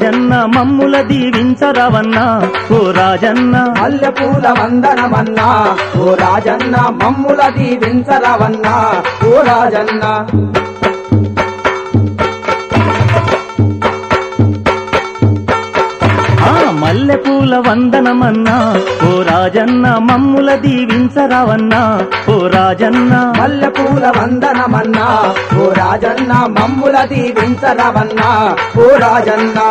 రాజన్న మమ్ముల దీవించరవన్నా ఓ రాజన్న మల్లెపూల వందనమన్నా ఓ రాజన్న మమ్ముల దీవించరవన్నా ఓ రాజన్న ఆ మల్లెపూల వందనమన్నా ఓ రాజన్న మమ్ముల దీవించరవన్నా ఓ రాజన్న మల్లెపూల వందనమన్నా ఓ రాజన్న మమ్ముల దీవించరవన్నా ఓ రాజన్న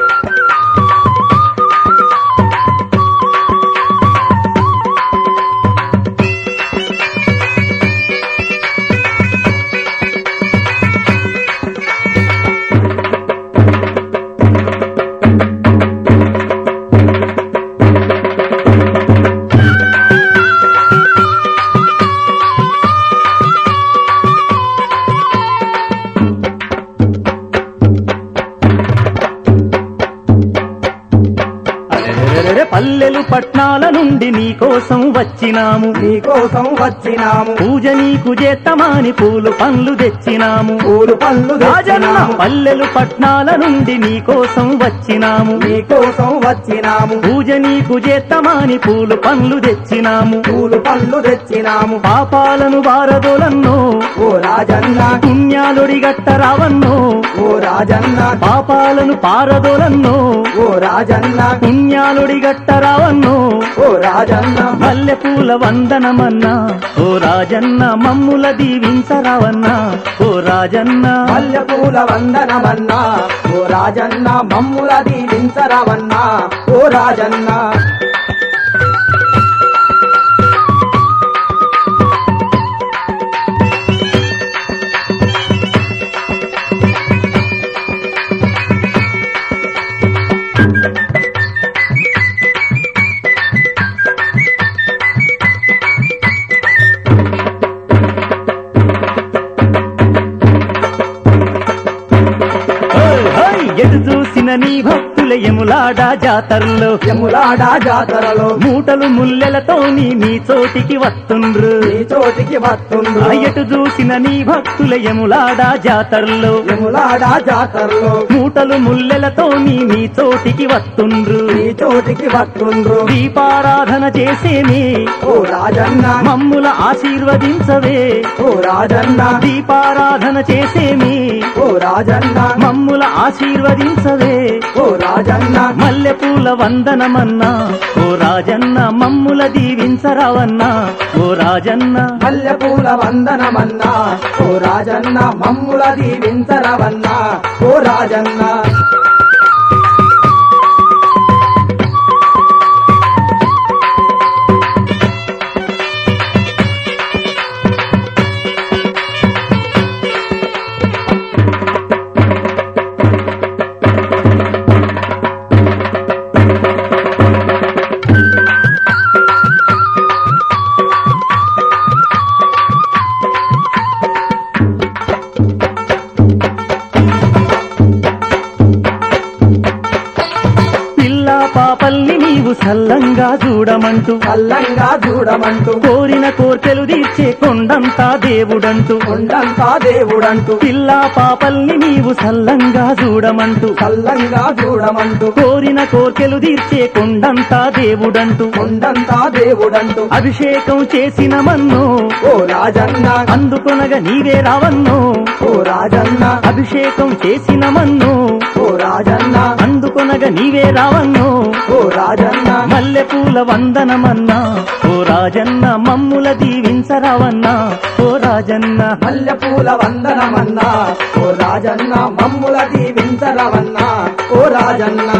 అరెరెరెరెరె, పల్లెలు పట్నాల నుండి నీకోసం వచ్చినాము నీకోసం వచ్చినాము పూజ నీకు చేత్తమాని పూలు పండ్లు తెచ్చినాము పూలు పళ్ళు రాజన్న తెచ్చినాము పల్లెలు పట్నాల నుండి నీకోసం వచ్చినాము నీకోసం వచ్చినాము పూజ నీకు చేత్తమాని పూలు పండ్లు తెచ్చినాము పూలు పళ్ళు తెచ్చినాము పాపాలను బారదోలన్నో ఓ రాజన్న పుణ్యాలుడిగట్ట రావన్నో ఓ రాజన్న పాపాలను పారదోలన్నో ఓ రాజన్న పుణ్యాలుడిగట్ట రావన్నో ఓ రాజన్న మల్లెపూల వందనమన్నా ఓ రాజన్న మమ్ముల దీవించరావన్నా ఓ రాజన్న మల్లెపూల వందనమన్నా ఓ రాజన్న మమ్ముల దీవించరవన్నా ఓ రాజన్న ఓయ్ హోయ్ ఎటు చూసిన నీ భక్తుల ఎములాడా జాతరలో యములాడా జాతరలో మూటలు ముల్లెలతోని నీ చోటికి వస్తుండ్రు ఈ చోటికి వస్తుండ్రు ఆ ఎటు చూసిన నీ భక్తుల ఎములాడా జాతరలో యములాడా జాతరలో మూటలు ముల్లెలతోని నీ చోటికి వస్తుండ్రు ఈ చోటికి వస్తుండ్రు దీపారాధన చేసేనే ఓ రాజన్న మమ్ముల ఆశీర్వదించవే ఓ రాజన్న దీపారాధన చేసేమి ఓ రాజన్న మమ్ముల ఆశీర్వదించవే ఓ రాజన్న మల్లెపూల వందనమన్నా ఓ రాజన్న మమ్ముల దీవించరావన్నా ఓ రాజన్న మల్లెపూల వందనమన్నా ఓ రాజన్న మమ్ముల దీవించరవన్నా ఓ రాజన్న పిల్ల పాపల్ని నీవు సల్లంగా చూడమంటూ కల్లంగా చూడమంటూ కోరిన కోర్కెలు తీర్చే కొండంతా దేవుడంటూ కొండంతా దేవుడంటూ పిల్ల పాపల్ని నీవు సల్లంగా చూడమంటూ కల్లంగా చూడమంటూ కోరిన కోర్కెలు తీర్చే కొండంతా దేవుడంటూ కొండంతా దేవుడంటూ అభిషేకం చేసిన మన్ను ఓ రాజన్న అందుకొనగా నీవే రావన్నో ఓ రాజన్న అభిషేకం చేసిన మన్ను ఓ రాజన్న అందుకొనగా నీవే రావన్నో ఓ రాజన్న మల్లెపూల వందనమన్నా ఓ రాజన్న మమ్ముల దీవించరావన్నా ఓ రాజన్న మల్లెపూల వందనమన్నా ఓ రాజన్న మమ్ముల దీవించరవన్నా ఓ రాజన్న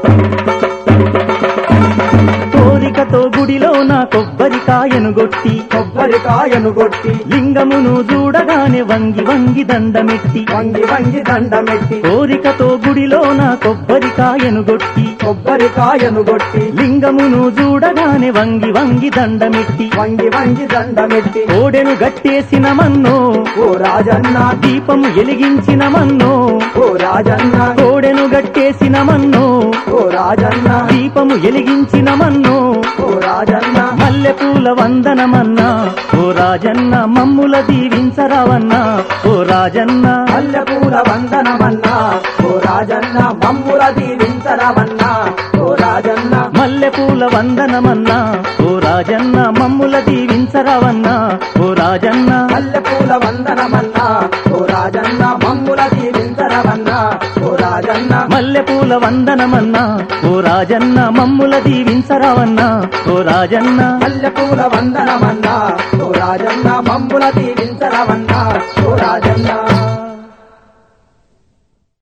కోరికతో గుడిలో నా కొబ్బరికాయను గొట్టి కొబ్బరికాయను కొట్టి లింగమును చూడగానే వంగి వంగి దండమెట్టి వంగి వంగి దండమెట్టి కోరికతో గుడిలోన కొబ్బరికాయను గొట్టి కొబ్బరికాయను కొట్టి లింగమును చూడగానే వంగి వంగి దండమెట్టి వంగి వంగి దండమెట్టి కోడెను గట్టేసిన మన్నో ఓ రాజన్న దీపము ఎలిగించిన మన్నో ఓ రాజన్న కోడెను గట్టేసిన మన్నో ఓ రాజన్న దీపము ఎలిగించిన మన్నో ఓ రాజన్న మల్లెపూల వందనమన్నా ఓ రాజన్న మమ్ముల దీవించరావన్నా ఓ రాజన్న మల్లెపూల వందనమన్నా ఓ రాజన్న మమ్ముల దీవించరవన్నా ఓ రాజన్న మల్లెపూల వందనమన్నా ఓ రాజన్న మమ్ముల దీవించరావన్నా ఓ రాజన్న మల్లెపూల వందనమన్నా ఓ రాజన్న మమ్ముల దీవించరవన్నా ఓ రాజన్న మల్లెపూల వందనమన్నా ఓ రాజన్న మమ్ముల దీవించరావన్నా ఓ రాజన్న మల్లెపూల వందనమన్నా ఓ రాజన్న మమ్ముల దీవించరవన్నా